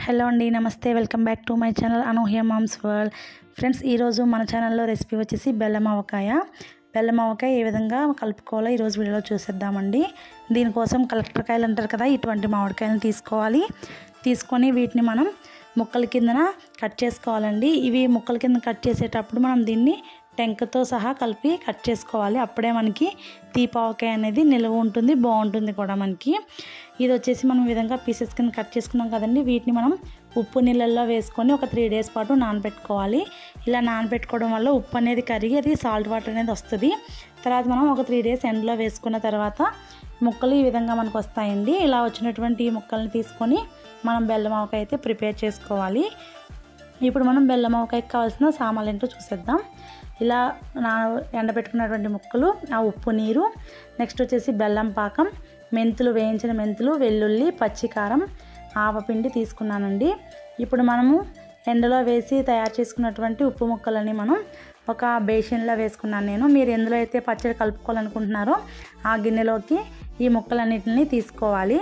hello అండి నమస్తే welcome back to my channel Anuhya moms world friends ఈరోజు మన ఛానల్లో రెసిపీ వచ్చేసి బెల్లం ఆవకాయ బెల్లం ఆవకాయ ఏ విధంగా కలుపుకోవాలో ఈరోజు వీడియోలో చూసేద్దామండి దీనికోసం కలెక్టర్ కాయలు అంటారు కదా ఇటువంటి మామిడికాయలను తీసుకోవాలి తీసుకొని వీటిని మనం ముక్కల కిందన కట్ చేసుకోవాలండి ఇవి ముక్కల కింద కట్ చేసేటప్పుడు మనం దీన్ని టెంకతో సహా కలిపి కట్ చేసుకోవాలి అప్పుడే మనకి తీపావకాయ అనేది నిల్వ ఉంటుంది బాగుంటుంది కూడా మనకి ఇది వచ్చేసి మనం ఈ విధంగా పీసెస్ కింద కట్ చేసుకున్నాం కదండి వీటిని మనం ఉప్పు నీళ్ళల్లో వేసుకొని ఒక త్రీ డేస్ పాటు నానబెట్టుకోవాలి ఇలా నానబెట్టుకోవడం వల్ల ఉప్పు అనేది కరిగి అది సాల్ట్ వాటర్ అనేది వస్తుంది తర్వాత మనం ఒక త్రీ డేస్ ఎండలో వేసుకున్న తర్వాత ముక్కలు ఈ విధంగా మనకు వస్తాయండి ఇలా వచ్చినటువంటి ఈ ముక్కల్ని తీసుకొని మనం బెల్లం ఆవకాయ అయితే ప్రిపేర్ చేసుకోవాలి ఇప్పుడు మనం బెల్లం ఆవకాయకి కావాల్సిన సామాన్లు ఏంటో చూసేద్దాం ఇలా నా ఎండబెట్టుకున్నటువంటి ముక్కలు ఆ ఉప్పు నీరు నెక్స్ట్ వచ్చేసి బెల్లం పాకం మెంతులు వేయించిన మెంతులు వెల్లుల్లి పచ్చికారం ఆవపిండి తీసుకున్నానండి ఇప్పుడు మనము ఎండలో వేసి తయారు చేసుకున్నటువంటి ఉప్పు ముక్కలని మనం ఒక బేసిన్లో వేసుకున్నాను నేను మీరు ఎందులో అయితే పచ్చడి కలుపుకోవాలనుకుంటున్నారో ఆ గిన్నెలోకి ఈ ముక్కలన్నిటిని తీసుకోవాలి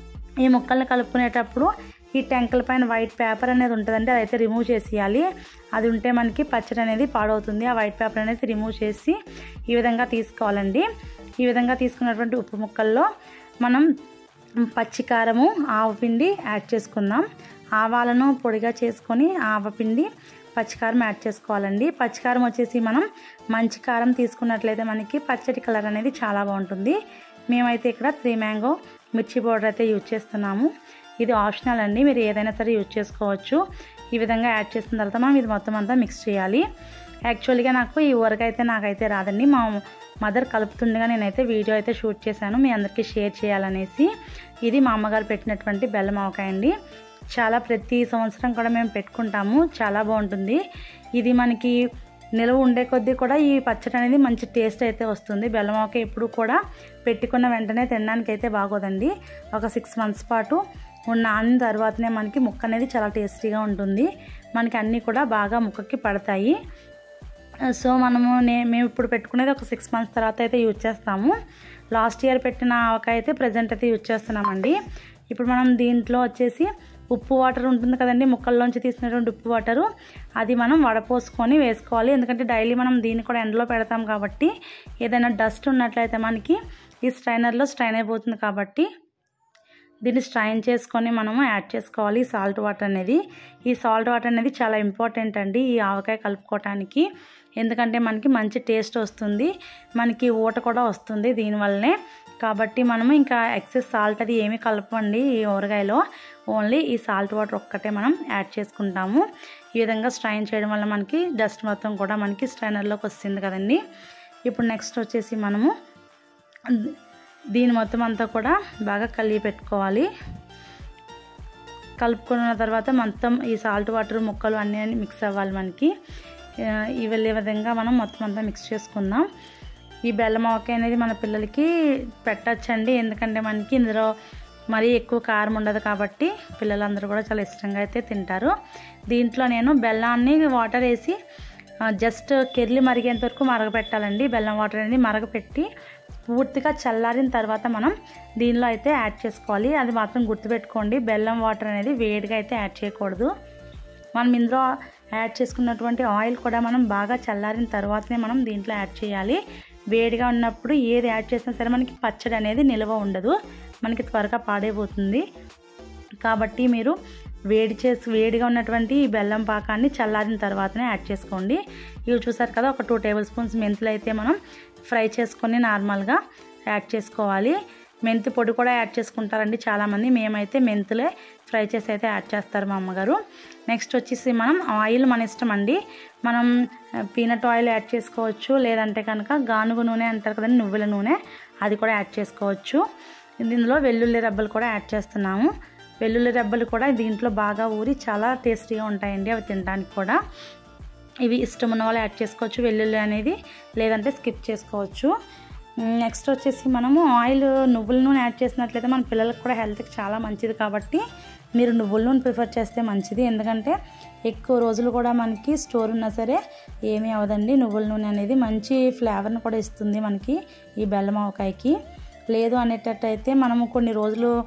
ఈ ముక్కల్ని కలుపుకునేటప్పుడు ఈ టెంకల పైన వైట్ పేపర్ అనేది ఉంటుందండి అదైతే రిమూవ్ చేసేయాలి అది ఉంటే మనకి పచ్చడి అనేది పాడవుతుంది ఆ వైట్ పేపర్ అనేది రిమూవ్ చేసి ఈ విధంగా తీసుకోవాలండి ఈ విధంగా తీసుకున్నటువంటి ఉప్పు ముక్కల్లో మనం పచ్చికారము ఆవపిండి యాడ్ చేసుకుందాం ఆవాలను పొడిగా చేసుకొని ఆవపిండి పచ్చికారం యాడ్ చేసుకోవాలండి పచ్చికారం వచ్చేసి మనం మంచి కారం తీసుకున్నట్లయితే మనకి పచ్చడి కలర్ అనేది చాలా బాగుంటుంది మేమైతే ఇక్కడ త్రీ మ్యాంగో మిర్చి పౌడర్ అయితే యూజ్ చేస్తున్నాము ఇది ఆప్షనల్ అండి మీరు ఏదైనా సరే యూజ్ చేసుకోవచ్చు ఈ విధంగా యాడ్ చేసిన తర్వాత మనం ఇది మొత్తం అంతా మిక్స్ చేయాలి యాక్చువల్గా నాకు ఈ ఊరక అయితే నాకైతే రాదండి మా మదర్ కలుపుతుండగా నేనైతే వీడియో అయితే షూట్ చేశాను మీ అందరికీ షేర్ చేయాలనేసి ఇది మా అమ్మగారు పెట్టినటువంటి బెల్లం ఆవకాయ అండి చాలా ప్రతి సంవత్సరం కూడా మేము పెట్టుకుంటాము చాలా బాగుంటుంది ఇది మనకి నిల్వ ఉండే కొద్దీ కూడా ఈ పచ్చడి అనేది మంచి టేస్ట్ అయితే వస్తుంది బెల్లం ఆవకాయ ఎప్పుడు కూడా పెట్టుకున్న వెంటనే తినడానికి అయితే బాగోదండి ఒక సిక్స్ మంత్స్ పాటు ఉన్న అన్న తర్వాతనే మనకి ముక్క అనేది చాలా టేస్టీగా ఉంటుంది మనకి అన్నీ కూడా బాగా ముక్కకి పడతాయి సో మనము నే మేము ఇప్పుడు పెట్టుకునేది ఒక సిక్స్ మంత్స్ తర్వాత అయితే యూజ్ చేస్తాము లాస్ట్ ఇయర్ పెట్టిన ఆవకాయ అయితే ప్రజెంట్ అయితే యూజ్ చేస్తున్నామండి ఇప్పుడు మనం దీంట్లో వచ్చేసి ఉప్పు వాటర్ ఉంటుంది కదండి ముక్కల్లోంచి తీసినటువంటి ఉప్పు వాటరు అది మనం వడపోసుకొని వేసుకోవాలి ఎందుకంటే డైలీ మనం దీన్ని కూడా ఎండలో పెడతాం కాబట్టి ఏదైనా డస్ట్ ఉన్నట్లయితే మనకి ఈ స్ట్రైనర్లో స్ట్రైన్ అయిపోతుంది కాబట్టి దీన్ని స్ట్రైన్ చేసుకొని మనము యాడ్ చేసుకోవాలి సాల్ట్ వాటర్ అనేది ఈ సాల్ట్ వాటర్ అనేది చాలా ఇంపార్టెంట్ అండి ఈ ఆవకాయ కలుపుకోవటానికి ఎందుకంటే మనకి మంచి టేస్ట్ వస్తుంది మనకి ఊట కూడా వస్తుంది దీనివల్లనే కాబట్టి మనము ఇంకా ఎక్సెస్ సాల్ట్ అది ఏమీ కలపండి ఈ ఊరగాయలో ఓన్లీ ఈ సాల్ట్ వాటర్ ఒక్కటే మనం యాడ్ చేసుకుంటాము ఈ విధంగా స్ట్రైన్ చేయడం వల్ల మనకి డస్ట్ మొత్తం కూడా మనకి స్ట్రైనర్లోకి వస్తుంది కదండి ఇప్పుడు నెక్స్ట్ వచ్చేసి మనము దీని మొత్తం అంతా కూడా బాగా కలిగి పెట్టుకోవాలి కలుపుకున్న తర్వాత మొత్తం ఈ సాల్ట్ వాటర్ ముక్కలు అన్నీ మిక్స్ అవ్వాలి మనకి ఈ వెళ్ళే విధంగా మనం మొత్తం అంతా మిక్స్ చేసుకుందాం ఈ బెల్లం ఆవకాయ అనేది మన పిల్లలకి పెట్టచ్చండి ఎందుకంటే మనకి ఇందులో మరీ ఎక్కువ కారం ఉండదు కాబట్టి పిల్లలందరూ కూడా చాలా ఇష్టంగా అయితే తింటారు దీంట్లో నేను బెల్లాన్ని వాటర్ వేసి జస్ట్ కెర్లి మరిగేంత వరకు మరగపెట్టాలండి బెల్లం వాటర్ అనేది మరగపెట్టి పూర్తిగా చల్లారిన తర్వాత మనం దీనిలో అయితే యాడ్ చేసుకోవాలి అది మాత్రం గుర్తుపెట్టుకోండి బెల్లం వాటర్ అనేది వేడిగా అయితే యాడ్ చేయకూడదు మనం ఇందులో యాడ్ చేసుకున్నటువంటి ఆయిల్ కూడా మనం బాగా చల్లారిన తర్వాతనే మనం దీంట్లో యాడ్ చేయాలి వేడిగా ఉన్నప్పుడు ఏది యాడ్ చేసినా సరే మనకి పచ్చడి అనేది నిల్వ ఉండదు మనకి త్వరగా పాడైపోతుంది కాబట్టి మీరు వేడి చేసి వేడిగా ఉన్నటువంటి ఈ బెల్లం పాకాన్ని చల్లారిన తర్వాతనే యాడ్ చేసుకోండి ఇవి చూసారు కదా ఒక టూ టేబుల్ స్పూన్స్ మెంతులు అయితే మనం ఫ్రై చేసుకొని నార్మల్గా యాడ్ చేసుకోవాలి మెంతి పొడి కూడా యాడ్ చేసుకుంటారండి చాలామంది మేమైతే మెంతులే ఫ్రై చేసి అయితే యాడ్ చేస్తారు మా అమ్మగారు నెక్స్ట్ వచ్చేసి మనం ఆయిల్ మన ఇష్టం అండి మనం పీనట్ ఆయిల్ యాడ్ చేసుకోవచ్చు లేదంటే కనుక గానుగు నూనె అంటారు కదండి నువ్వుల నూనె అది కూడా యాడ్ చేసుకోవచ్చు దీనిలో వెల్లుల్లి రెబ్బలు కూడా యాడ్ చేస్తున్నాము వెల్లుల్లి రెబ్బలు కూడా దీంట్లో బాగా ఊరి చాలా టేస్టీగా ఉంటాయండి అవి తినడానికి కూడా ఇవి ఇష్టం ఉన్న వాళ్ళు యాడ్ చేసుకోవచ్చు వెల్లుల్లి అనేది లేదంటే స్కిప్ చేసుకోవచ్చు నెక్స్ట్ వచ్చేసి మనము ఆయిల్ నువ్వుల నూనె యాడ్ చేసినట్లయితే మన పిల్లలకు కూడా హెల్త్కి చాలా మంచిది కాబట్టి మీరు నువ్వుల నూనె ప్రిఫర్ చేస్తే మంచిది ఎందుకంటే ఎక్కువ రోజులు కూడా మనకి స్టోర్ ఉన్నా సరే ఏమీ అవదండి నువ్వుల నూనె అనేది మంచి ఫ్లేవర్ని కూడా ఇస్తుంది మనకి ఈ బెల్లం ఆవకాయకి లేదు అనేటట్టయితే మనము కొన్ని రోజులు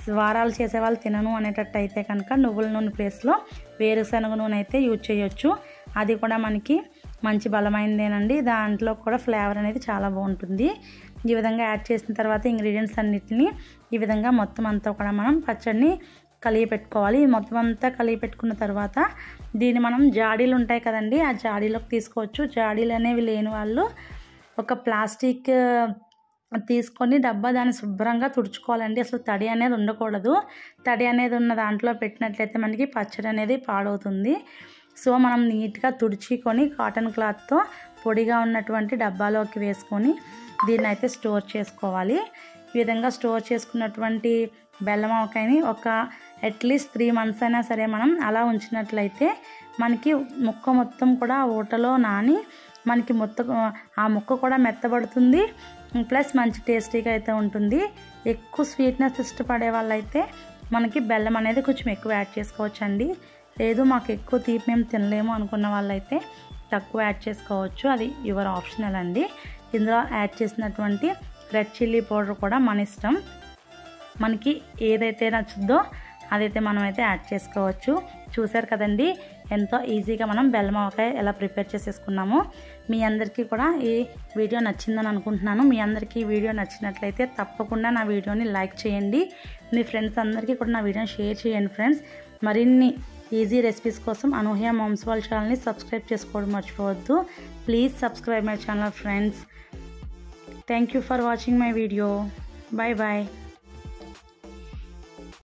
వారాలు చేసేవాళ్ళు తినను అనేటట్టు అయితే కనుక నువ్వుల నూనె ప్లేస్లో వేరుశనగ నూనె అయితే యూజ్ చేయొచ్చు అది కూడా మనకి మంచి బలమైనదేనండి దాంట్లో కూడా ఫ్లేవర్ అనేది చాలా బాగుంటుంది ఈ విధంగా యాడ్ చేసిన తర్వాత ఇంగ్రీడియంట్స్ అన్నిటిని ఈ విధంగా మొత్తం అంతా కూడా మనం పచ్చడిని కలిగి పెట్టుకోవాలి మొత్తం అంతా కలిగి పెట్టుకున్న తర్వాత దీన్ని మనం జాడీలు ఉంటాయి కదండి ఆ జాడీలోకి తీసుకోవచ్చు జాడీలు అనేవి లేని వాళ్ళు ఒక ప్లాస్టిక్ తీసుకొని డబ్బా దాన్ని శుభ్రంగా తుడుచుకోవాలండి అసలు తడి అనేది ఉండకూడదు తడి అనేది ఉన్న దాంట్లో పెట్టినట్లయితే మనకి పచ్చడి అనేది పాడవుతుంది సో మనం నీట్గా తుడుచుకొని కాటన్ క్లాత్తో పొడిగా ఉన్నటువంటి డబ్బాలోకి వేసుకొని దీన్ని అయితే స్టోర్ చేసుకోవాలి ఈ విధంగా స్టోర్ చేసుకున్నటువంటి బెల్లం ఆవకాయని ఒక అట్లీస్ట్ త్రీ మంత్స్ అయినా సరే మనం అలా ఉంచినట్లయితే మనకి ముక్క మొత్తం కూడా ఊటలో నాని మనకి మొత్తం ఆ ముక్క కూడా మెత్తబడుతుంది ప్లస్ మంచి టేస్టీగా అయితే ఉంటుంది ఎక్కువ స్వీట్నెస్ ఇష్టపడే వాళ్ళైతే మనకి బెల్లం అనేది కొంచెం ఎక్కువ యాడ్ చేసుకోవచ్చండి లేదు మాకు ఎక్కువ తీపి మేము తినలేము అనుకున్న వాళ్ళైతే తక్కువ యాడ్ చేసుకోవచ్చు అది యువర్ ఆప్షనల్ అండి ఇందులో యాడ్ చేసినటువంటి రెడ్ చిల్లీ పౌడర్ కూడా మన ఇష్టం మనకి ఏదైతే నచ్చుద్దో అదైతే మనం అయితే యాడ్ చేసుకోవచ్చు చూసారు కదండి ఎంతో ఈజీగా మనం బెల్లం ఆవకాయ ఎలా ప్రిపేర్ చేసేసుకున్నామో మీ అందరికీ కూడా ఈ వీడియో నచ్చిందని అనుకుంటున్నాను మీ అందరికీ ఈ వీడియో నచ్చినట్లయితే తప్పకుండా నా వీడియోని లైక్ చేయండి మీ ఫ్రెండ్స్ అందరికీ కూడా నా వీడియోని షేర్ చేయండి ఫ్రెండ్స్ మరిన్ని ఈజీ రెసిపీస్ కోసం అనూహ్య మామ్స్ వాళ్ళ ఛానల్ని సబ్స్క్రైబ్ చేసుకోవడం మర్చిపోవద్దు please subscribe my channel friends thank you for watching my video bye bye